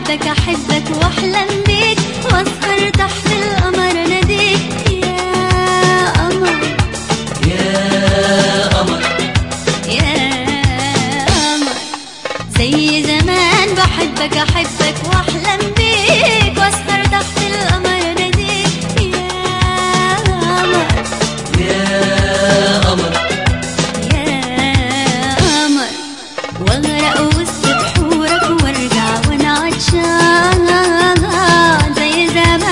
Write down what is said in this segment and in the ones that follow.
بحبك احبك واحلم بيك واسهر تحت القمر ناديك يا قمر يا قمر يا قمر زي زمان بحبك احبك واحلم بيك واسهر تحت القمر ناديك يا قمر يا قمر يا قمر واغرق وسط بحورك وارجع وانا عطشان زي زمان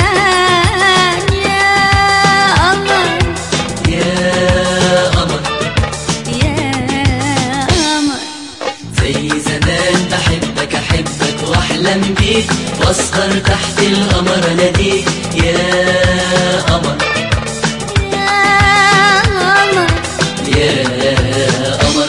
يا قمر يا قمر يا قمر زي زمان بحبك احبك واحلم بيك واسهر تحت القمر اناديك يا قمر يا قمر يا قمر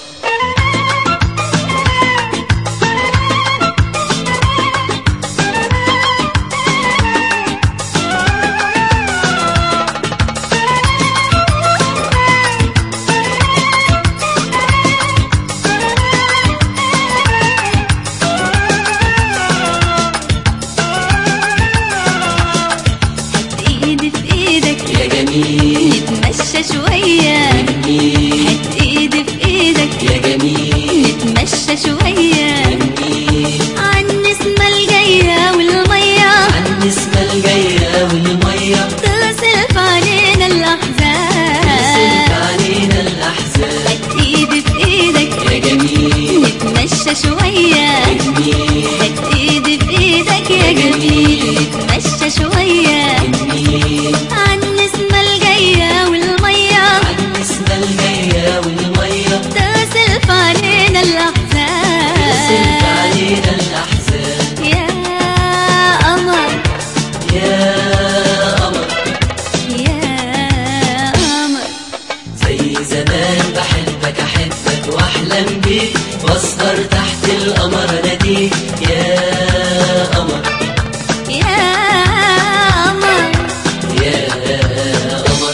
ايدي في ايدك يا جميل نتمشى شوية جميل هات ايدي في ايدك يا جميل نتمشى شوية جميل عن النسمة الجاية والمية عن النسمة الجاية والمية تغسل في علينا تغسل الأحزان علينا الأحزان هات ايدي في ايدك يا جميل نتمشى شوية جميل هات ايدي في ايدك يا جميل نتمشى شوية جميل عن النسمة الجاية والمية عن النسمة الجاية والمية تغسل في علينا تغسل الأحزان علينا الأحزان يا قمر يا قمر يا قمر زي زمان بحبك أحبك وأحلم بيك وأسهر تحت القمر أناديك يا قمر يا قمر يا قمر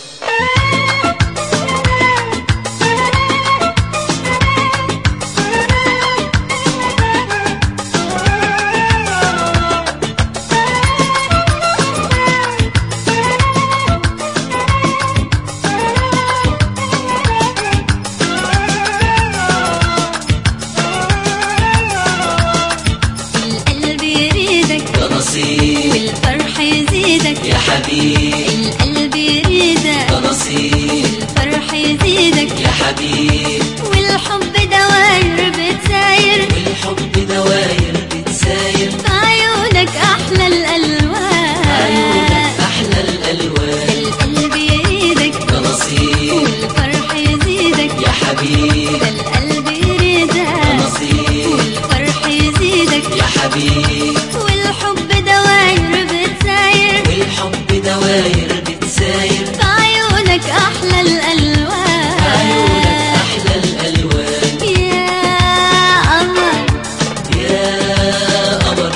القلب يريدك يا نصيب والفرح يزيدك يا حبيب القلب يريدك يا نصيب والفرح يزيدك يا حبيب والحب دواير بتساير والحب دواير بتساير في عيونك أحلى الألوان عيونك أحلى الألوان القلب يريدك يا نصيب والفرح يزيدك يا حبيب القلب يا يريدك نصيب والفرح يزيدك يا حبيب والحب دواير بتساير والحب دواير بتساير في عيونك أحلى الألوان عيونك أحلى الألوان يا قمر يا قمر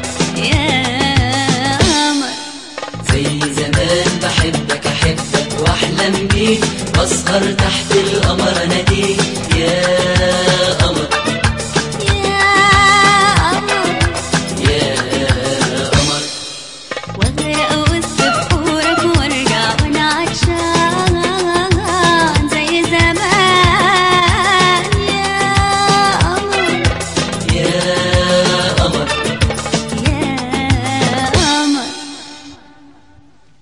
يا قمر زي زمان بحبك أحبك وأحلم بيك وأسهر تحت القمر أناديك يا